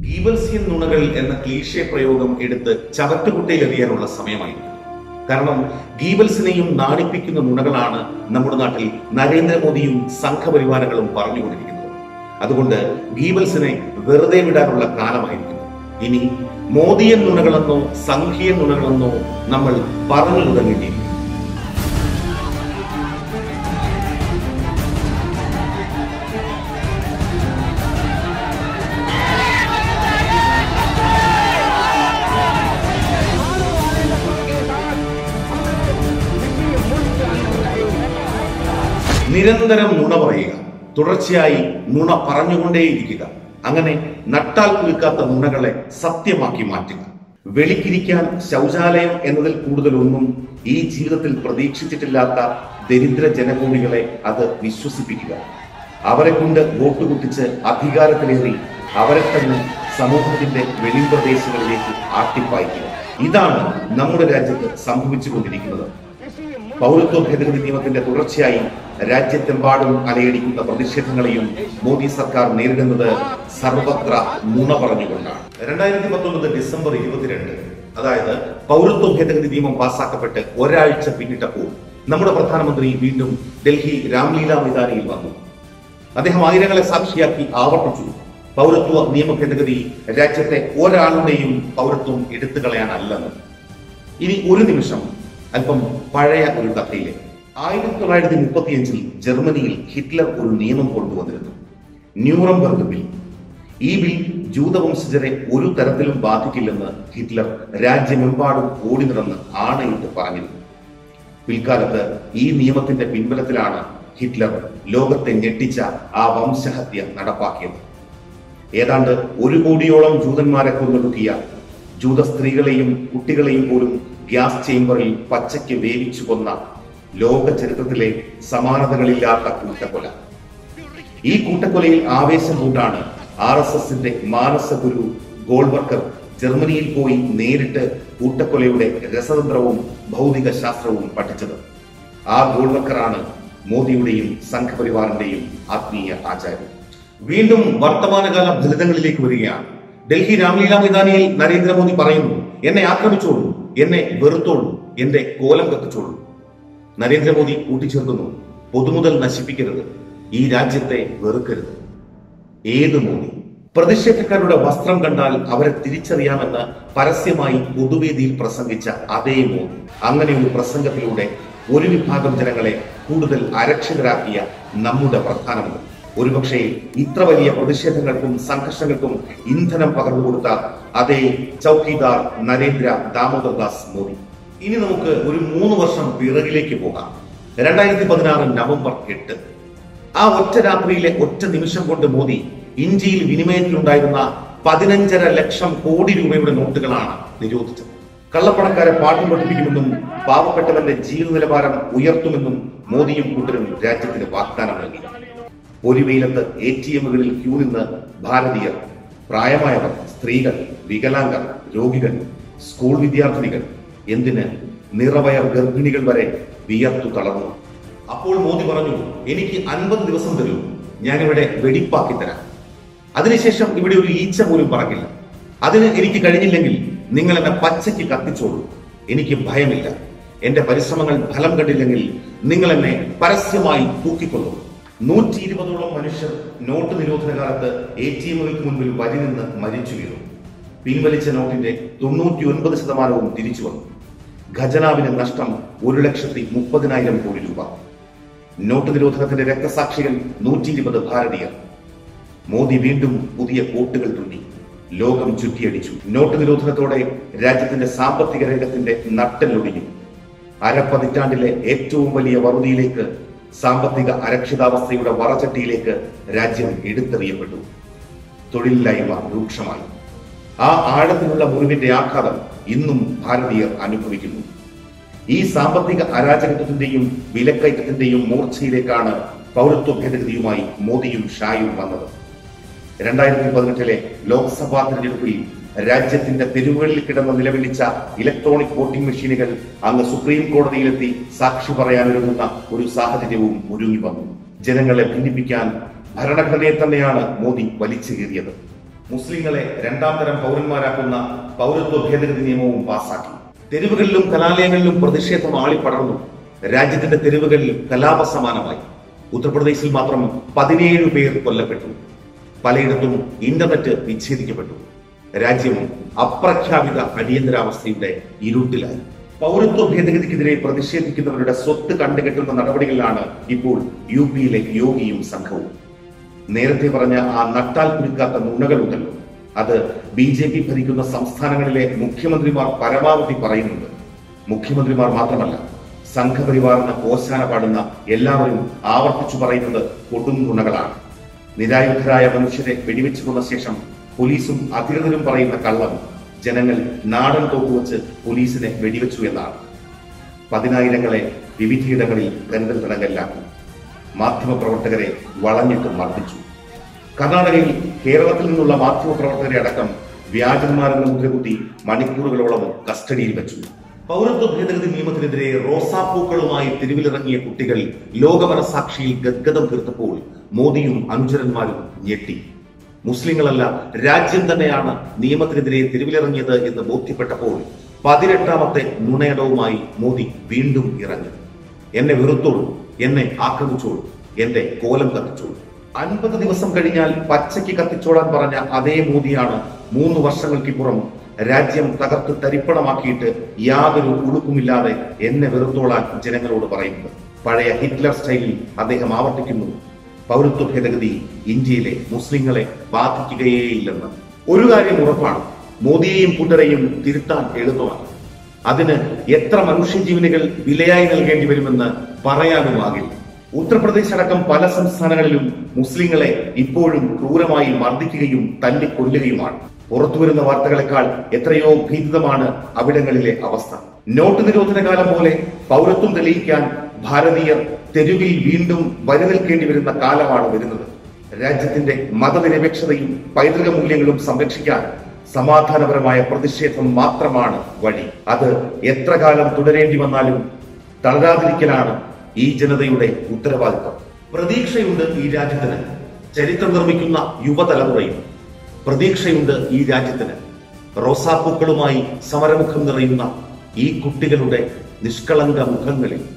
Goebbelsian നുണകൾ എന്ന cliché പ്രയോഗം എടുത്ത് ചവറ്റുകുട്ടയിലെറിയാനുള്ള സമയമായിരുന്നു കാരണം ഗീബൽസിനെയും നാണിപ്പിക്കുന്ന നുണകളാണ് നമ്മുടെ നാട്ടിൽ നരേന്ദ്രമോദിയും സംഘപരിവാരങ്ങളും പറഞ്ഞുകൊണ്ടിരിക്കുന്നത് അതുകൊണ്ട് ഗീബൽസിനെ വെറുതെ വിടാനുള്ള കാലമായിരിക്കുന്നു ഇനി മോദിയൻ നുണകളെന്നോ സംഘീയ നുണകളെന്നോ നമ്മൾ പറഞ്ഞു തുടങ്ങേണ്ടിയിരിക്കും നിരന്തരം നുണ പറയുക തുടർച്ചയായി നുണ പറഞ്ഞുകൊണ്ടേയിരിക്കുക അങ്ങനെ നട്ടാൽ കുലുക്കാത്ത നുണകളെ സത്യമാക്കി മാറ്റുക വെളിക്കിരിക്കാൻ ശൗചാലയം എന്നതിൽ കൂടുതലൊന്നും ഈ ജീവിതത്തിൽ പ്രതീക്ഷിച്ചിട്ടില്ലാത്ത ദരിദ്ര ജനഭൂമികളെ അത് വിശ്വസിപ്പിക്കുക അവരെ കൊണ്ട് വോട്ട് കുട്ടിച്ച് അധികാരത്തിലേറി അവരെ തന്നെ സമൂഹത്തിന്റെ വെളിമ്പ്രദേശങ്ങളിലേക്ക് ആട്ടിപ്പായിക്കുക ഇതാണ് നമ്മുടെ രാജ്യത്ത് സംഭവിച്ചുകൊണ്ടിരിക്കുന്നത് പൗരത്വ ഭേദഗതി നിയമത്തിന്റെ തുടർച്ചയായി രാജ്യത്തെമ്പാടും അലയടിക്കുന്ന പ്രതിഷേധങ്ങളെയും മോദി സർക്കാർ നേരിടുന്നത് സർവത്ര നുണ പറഞ്ഞുകൊണ്ടാണ് രണ്ടായിരത്തി പത്തൊമ്പത് ഡിസംബർ ഇരുപത്തിരണ്ട് അതായത് പൗരത്വ ഭേദഗതി നിയമം പാസാക്കപ്പെട്ട് ഒരാഴ്ച പിന്നിട്ടപ്പോൾ നമ്മുടെ പ്രധാനമന്ത്രി വീണ്ടും ഡൽഹി രാംലീല മൈതാനിയിൽ വന്നു അദ്ദേഹം ആയിരങ്ങളെ സാക്ഷിയാക്കി ആവർത്തിച്ചു പൗരത്വ നിയമ ഭേദഗതി രാജ്യത്തെ ഒരാളുടെയും പൗരത്വം എടുത്തു കളയാനല്ലെന്ന് ഇനി ഒരു നിമിഷം അല്പം പഴയ ഒരു കഥയിലെ ആയിരത്തി തൊള്ളായിരത്തി മുപ്പത്തിയഞ്ചിൽ ജർമ്മനിയിൽ ഹിറ്റ്ലർ ഒരു നിയമം കൊണ്ടുവന്നിരുന്നു ന്യൂറംബർഗ് ബിൽ ഈ ബിൽ ജൂതവംശജരെ ഒരു തരത്തിലും ബാധിക്കില്ലെന്ന് ഹിറ്റ്ലർ രാജ്യമെമ്പാടും ഓടി നടന്ന് ആണയിട്ട് പറഞ്ഞിരുന്നു പിൽക്കാലത്ത് ഈ നിയമത്തിന്റെ പിൻബലത്തിലാണ് ഹിറ്റ്ലർ ലോകത്തെ ഞെട്ടിച്ച ആ വംശഹത്യ നടപ്പാക്കിയത് ഏതാണ്ട് ഒരു കോടിയോളം ജൂതന്മാരെ കൊന്നൊടുക്കിയ ജൂത സ്ത്രീകളെയും കുട്ടികളെയും പോലും ഗ്യാസ് ചേംബറിൽ പച്ചയ്ക്ക് വേവിച്ചു കൊന്ന ലോക ചരിത്രത്തിലെ സമാനതകളില്ലാത്ത കൂട്ടക്കൊല ഈ കൂട്ടക്കൊലയിൽ ആവേശം കൊണ്ടാണ് ആർ എസ് എസിന്റെ മാനസ ഗുരു ഗോൾവർക്കർ ജർമ്മനിയിൽ പോയി നേരിട്ട് കൂട്ടക്കൊലയുടെ രസതന്ത്രവും ഭൗതിക ശാസ്ത്രവും പഠിച്ചത് ആ ഗോൾവർക്കറാണ് മോദിയുടെയും സംഘപരിവാറിന്റെയും ആത്മീയ ആചാര്യൻ വീണ്ടും വർത്തമാനകാല ഫലിതങ്ങളിലേക്ക് വരികയാണ് ഡൽഹി രാംലീല മൈതാനിയിൽ നരേന്ദ്രമോദി പറയുന്നു എന്നെ ആക്രമിച്ചോളൂ എന്നെ വെറുത്തോളൂ എന്റെ കോലം കത്തിച്ചോളൂ നരേന്ദ്രമോദി കൂട്ടിച്ചേർക്കുന്നു പൊതുമുതൽ നശിപ്പിക്കരുത് ഈ രാജ്യത്തെ വെറുക്കരുത് ഏത് മോദി പ്രതിഷേധക്കാരുടെ വസ്ത്രം കണ്ടാൽ അവരെ തിരിച്ചറിയാമെന്ന് പരസ്യമായി പൊതുവേദിയിൽ പ്രസംഗിച്ച അതേ മോദി അങ്ങനെ ഒരു പ്രസംഗത്തിലൂടെ ഒരു വിഭാഗം ജനങ്ങളെ കൂടുതൽ അരക്ഷിതരാക്കിയ നമ്മുടെ പ്രധാനമന്ത്രി ഒരുപക്ഷെ ഇത്ര വലിയ പ്രതിഷേധങ്ങൾക്കും സംഘർഷങ്ങൾക്കും ഇന്ധനം പകർന്നു കൊടുത്ത അതേ ചൌക്കിദാർ നരേന്ദ്ര ദാമോദർദാസ് മോദി ഇനി നമുക്ക് ഒരു മൂന്ന് വർഷം പിറകിലേക്ക് പോകാം രണ്ടായിരത്തി പതിനാറ് നവംബർ എട്ട് ആ ഒറ്റ രാത്രിയിലെ ഒറ്റ നിമിഷം കൊണ്ട് മോദി ഇന്ത്യയിൽ വിനിമയത്തിലുണ്ടായിരുന്ന പതിനഞ്ചര ലക്ഷം കോടി രൂപയുടെ നോട്ടുകളാണ് നിരോധിച്ചത് കള്ളപ്പണക്കാരെ പാട്ടും പഠിപ്പിക്കുമെന്നും പാവപ്പെട്ടവന്റെ ജീവിത നിലവാരം ഉയർത്തുമെന്നും മോദിയും കൂട്ടരും രാജ്യത്തിന് വാഗ്ദാനം നൽകി ഒരു വെയിലത്ത് എ ടി എമ്മുകളിൽ ക്യൂ നിന്ന് ഭാരതീയർ പ്രായമായവർ സ്ത്രീകൾ വികലാംഗർ രോഗികൾ സ്കൂൾ വിദ്യാർത്ഥിനികൾ എന്തിന് നിറവയർ ഗർഭിണികൾ വരെ വിയർത്തു തളർന്നു അപ്പോൾ മോദി പറഞ്ഞു എനിക്ക് അൻപത് ദിവസം തരൂ ഞാനിവിടെ വെടിപ്പാക്കി തരാം അതിനുശേഷം ഇവിടെ ഒരു ഈച്ച പോലും പറക്കില്ല അതിന് എനിക്ക് കഴിഞ്ഞില്ലെങ്കിൽ നിങ്ങൾ എന്നെ പച്ചയ്ക്ക് കത്തിച്ചോളൂ എനിക്ക് ഭയമില്ല എന്റെ പരിശ്രമങ്ങൾ ഫലം കണ്ടില്ലെങ്കിൽ നിങ്ങൾ എന്നെ പരസ്യമായി തൂക്കിക്കൊള്ളൂ നൂറ്റി ഇരുപതോളം മനുഷ്യർ നോട്ട് നിരോധന കാലത്ത് എ ടി എമ്മുകൾക്ക് മുൻപിൽ വരി നിന്ന് മരിച്ചു വീണു പിൻവലിച്ച നോട്ടിന്റെ തൊണ്ണൂറ്റി ഒൻപത് ശതമാനവും തിരിച്ചു വന്നു ഖജനാവിന് നഷ്ടം ഒരു ലക്ഷത്തി മുപ്പതിനായിരം കോടി രൂപ നോട്ട് നിരോധനത്തിന്റെ രക്തസാക്ഷികൾ നൂറ്റി ഇരുപത് ഭാരതീയർ മോദി വീണ്ടും പുതിയ കോട്ടുകൾ തുന്നി ലോകം ചുറ്റിയടിച്ചു നോട്ട് നിരോധനത്തോടെ രാജ്യത്തിന്റെ സാമ്പത്തിക രംഗത്തിന്റെ നട്ടെല്ലൊടിഞ്ഞു അരപ്പതിറ്റാണ്ടിലെ ഏറ്റവും വലിയ വറുതിയിലേക്ക് സാമ്പത്തിക അരക്ഷിതാവസ്ഥയുടെ വറചട്ടിയിലേക്ക് രാജ്യം എടുത്തെറിയപ്പെട്ടു തൊഴിലില്ലായ്മ രൂക്ഷമായി ആ ആഴത്തിലുള്ള മുറിവിന്റെ ആഘാതം ഇന്നും ഭാരതീയർ അനുഭവിക്കുന്നു ഈ സാമ്പത്തിക അരാജകത്വത്തിന്റെയും വിലക്കയറ്റത്തിന്റെയും മൂർച്ചയിലേക്കാണ് പൗരത്വ ഭേദഗതിയുമായി മോദിയും ഷായും വന്നത് രണ്ടായിരത്തി പതിനെട്ടിലെ ലോക്സഭാ തെരഞ്ഞെടുപ്പിൽ രാജ്യത്തിന്റെ തെരുവുകളിൽ കിടന്ന് നിലവിളിച്ച ഇലക്ട്രോണിക് വോട്ടിംഗ് മെഷീനുകൾ അങ്ങ് സുപ്രീം കോടതിയിലെത്തി സാക്ഷി പറയാനൊരുങ്ങുന്ന ഒരു സാഹചര്യവും ഒരുങ്ങി വന്നു ജനങ്ങളെ ഭിന്നിപ്പിക്കാൻ ഭരണഘടനയെ തന്നെയാണ് മോദി വലിച്ചു കീറിയത് മുസ്ലിങ്ങളെ രണ്ടാം തരം പൗരന്മാരാക്കുന്ന പൗരത്വ ഭേദഗതി നിയമവും പാസാക്കി തെരുവുകളിലും കലാലയങ്ങളിലും പ്രതിഷേധം ആളിപ്പടർന്നു രാജ്യത്തിന്റെ തെരുവുകളിൽ കലാപസമാനമായി ഉത്തർപ്രദേശിൽ മാത്രം പതിനേഴ് പേർ കൊല്ലപ്പെട്ടു പലയിടത്തും ഇന്റർനെറ്റ് വിച്ഛേദിക്കപ്പെട്ടു രാജ്യം അപ്രഖ്യാപിത അടിയന്തരാവസ്ഥയുടെ ഇരുട്ടിലായി പൗരത്വ ഭേദഗതിക്കെതിരെ പ്രതിഷേധിക്കുന്നവരുടെ സ്വത്ത് കണ്ടുകെട്ടുന്ന നടപടികളിലാണ് ഇപ്പോൾ യു പിയിലെ യോഗിയും സംഘവും നേരത്തെ പറഞ്ഞ ആ നട്ടാൽ കുരുക്കാത്ത നുണകളുണ്ടല്ലോ അത് ബി ജെ പി ഭരിക്കുന്ന സംസ്ഥാനങ്ങളിലെ മുഖ്യമന്ത്രിമാർ പരമാവധി പറയുന്നുണ്ട് മുഖ്യമന്ത്രിമാർ മാത്രമല്ല സംഘപരിവാറിന് ഓശാന പാടുന്ന എല്ലാവരും ആവർത്തിച്ചു പറയുന്നത് കൊടും നുണകളാണ് നിരായുധരായ മനുഷ്യരെ വെടിവെച്ചു കൊന്ന ശേഷം പോലീസും അധികൃതരും പറയുന്ന കള്ളം ജനങ്ങൾ നാടൻ തോക്കുവച്ച് പോലീസിനെ വെടിവെച്ചു എന്നാണ് പതിനായിരങ്ങളെ വിവിധയിടങ്ങളിൽ കരുതൽ തടങ്കലിലാക്കി മാധ്യമപ്രവർത്തകരെ വളഞ്ഞിട്ട് മർദ്ദിച്ചു കർണാടകയിൽ കേരളത്തിൽ നിന്നുള്ള മാധ്യമപ്രവർത്തകരെ അടക്കം വ്യാജന്മാരെന്ന മുദ്രകുത്തി മണിക്കൂറുകളോളം കസ്റ്റഡിയിൽ വെച്ചു പൗരത്വ ഭേദഗതി നിയമത്തിനെതിരെ റോസാപ്പൂക്കളുമായി തെരുവിലിറങ്ങിയ കുട്ടികൾ ലോകമനസാക്ഷിയിൽ ഗദ്ഗതം തീർത്തപ്പോൾ മോദിയും അനുചരന്മാരും ഞെട്ടി മുസ്ലിങ്ങളല്ല രാജ്യം തന്നെയാണ് നിയമത്തിനെതിരെ തെരുവിലിറങ്ങിയത് എന്ന് ബോധ്യപ്പെട്ടപ്പോൾ പതിനെട്ടാമത്തെ നുണയടവുമായി മോദി വീണ്ടും ഇറങ്ങി എന്നെ വെറുത്തോളൂ എന്നെ ആക്രമിച്ചോളൂ എന്റെ കോലം കത്തിച്ചോളൂ അൻപത് ദിവസം കഴിഞ്ഞാൽ പച്ചയ്ക്ക് കത്തിച്ചോളാൻ പറഞ്ഞ അതേ മോദിയാണ് മൂന്ന് വർഷങ്ങൾക്കിപ്പുറം രാജ്യം തകർത്ത് തരിപ്പണമാക്കിയിട്ട് യാതൊരു ഉളുപ്പുമില്ലാതെ എന്നെ വെറുത്തോളാൻ ജനങ്ങളോട് പറയുന്നത് പഴയ ഹിറ്റ്ലർ സ്റ്റൈലിൽ അദ്ദേഹം ആവർത്തിക്കുന്നു പൗരത്വ ഭേദഗതി ഇന്ത്യയിലെ മുസ്ലിങ്ങളെ ബാധിക്കുകയേയില്ലെന്ന് ഒരു കാര്യം ഉറപ്പാണ് മോദിയെയും കൂട്ടരെയും തിരുത്താൻ എളുപ്പമാണ് അതിന് എത്ര മനുഷ്യജീവനുകൾ വിലയായി നൽകേണ്ടി വരുമെന്ന് പറയാനുമാകില്ല ഉത്തർപ്രദേശ് അടക്കം പല സംസ്ഥാനങ്ങളിലും മുസ്ലിങ്ങളെ ഇപ്പോഴും ക്രൂരമായി മർദ്ദിക്കുകയും തല്ലിക്കൊല്ലുകയുമാണ് പുറത്തുവരുന്ന വാർത്തകളെക്കാൾ എത്രയോ ഭീതിതമാണ് അവിടങ്ങളിലെ അവസ്ഥ നോട്ട് നിരോധന കാലം പോലെ പൗരത്വം തെളിയിക്കാൻ ഭാരതീയർ തെരുവിൽ വീണ്ടും വരിനിൽക്കേണ്ടി വരുന്ന കാലമാണ് വരുന്നത് രാജ്യത്തിന്റെ മതനിരപേക്ഷതയും പൈതൃക മൂല്യങ്ങളും സംരക്ഷിക്കാൻ സമാധാനപരമായ പ്രതിഷേധം മാത്രമാണ് വഴി അത് എത്ര കാലം തുടരേണ്ടി വന്നാലും തളരാതിരിക്കലാണ് ഈ ജനതയുടെ ഉത്തരവാദിത്വം പ്രതീക്ഷയുണ്ട് ഈ രാജ്യത്തിന് ചരിത്രം നിർമ്മിക്കുന്ന യുവതലമുറയും പ്രതീക്ഷയുണ്ട് ഈ രാജ്യത്തിന് റോസാപ്പൂക്കളുമായി സമരമുഖം നിറയുന്ന ഈ കുട്ടികളുടെ നിഷ്കളങ്ക മുഖങ്ങളിൽ